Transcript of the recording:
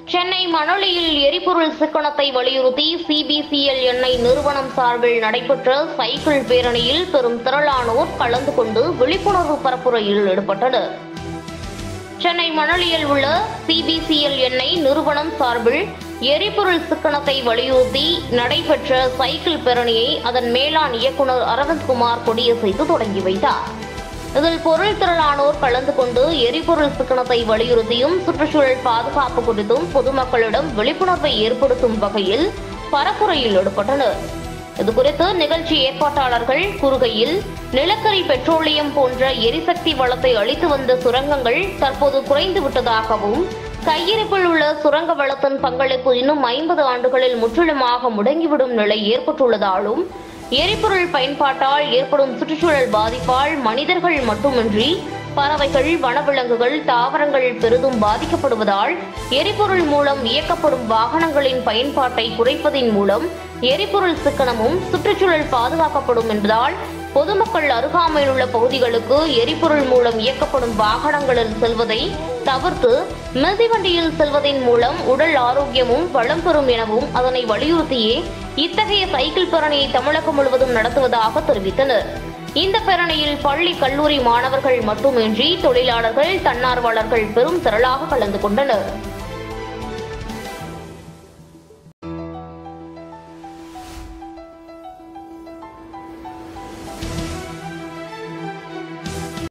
சென்னை மணலியில் எரிபொருள் சிக்கனத்தை வலியுறுத்தி சிபிசிஎல் எண்ணெய் நிறுவனம் சார்பில் நடைபெற்ற சைக்கிள் பேரணியில் பெரும் திரளானோர் கலந்து கொண்டு விழிப்புணர்வு பரப்புரையில் ஈடுபட்டனர் சென்னை மணலியில் உள்ள சிபிசிஎல் எண்ணெய் நிறுவனம் சார்பில் எரிபொருள் சிக்கனத்தை வலியுறுத்தி நடைபெற்ற சைக்கிள் பேரணியை அதன் மேலாண் இயக்குனர் அரவிந்த்குமார் கொடியசைத்து தொடங்கி வைத்தார் இதில் பொருள் திரளானோர் கலந்து கொண்டு எரிபொருள் சிக்கனத்தை வலியுறுத்தியும் சுற்றுச்சூழல் பாதுகாப்பு குறித்தும் பொதுமக்களிடம் விழிப்புணர்வை ஏற்படுத்தும் வகையில் பரப்புரையில் ஈடுபட்டனர் இதுகுறித்து நிகழ்ச்சி ஏற்பாட்டாளர்கள் கூறுகையில் நிலக்கரி பெட்ரோலியம் போன்ற எரிசக்தி வளத்தை அளித்து வந்த சுரங்கங்கள் தற்போது குறைந்து விட்டதாகவும் கையிருப்பில் உள்ள சுரங்க வளத்தின் பங்களிப்பு இன்னும் ஐம்பது ஆண்டுகளில் முற்றிலுமாக முடங்கிவிடும் நிலை ஏற்பட்டுள்ளதாலும் எரிபொருள் பயன்பாட்டால் ஏற்படும் சுற்றுச்சூழல் பாதிப்பால் மனிதர்கள் மட்டுமின்றி பறவைகள் வனவிலங்குகள் தாவரங்கள் பெரிதும் பாதிக்கப்படுவதால் எரிபொருள் மூலம் இயக்கப்படும் வாகனங்களின் பயன்பாட்டை குறைப்பதின் மூலம் எரிபொருள் சிக்கனமும் சுற்றுச்சூழல் பாதுகாக்கப்படும் என்பதால் பொதுமக்கள் அருகாமையில் உள்ள பகுதிகளுக்கு எரிபொருள் மூலம் இயக்கப்படும் வாகனங்களில் செல்வதை தவிர்த்து மிதிவண்டியில் செல்வதன் மூலம் உடல் ஆரோக்கியமும் வளம் பெறும் எனவும் அதனை வலியுறுத்தியே இத்தகைய சைக்கிள் பேரணியை தமிழகம் முழுவதும் நடத்துவதாக தெரிவித்தனர் இந்த பேரணியில் பள்ளி கல்லூரி மாணவர்கள் மட்டுமின்றி தொழிலாளர்கள் தன்னார்வலர்கள் பெரும் திரளாக கலந்து கொண்டனர்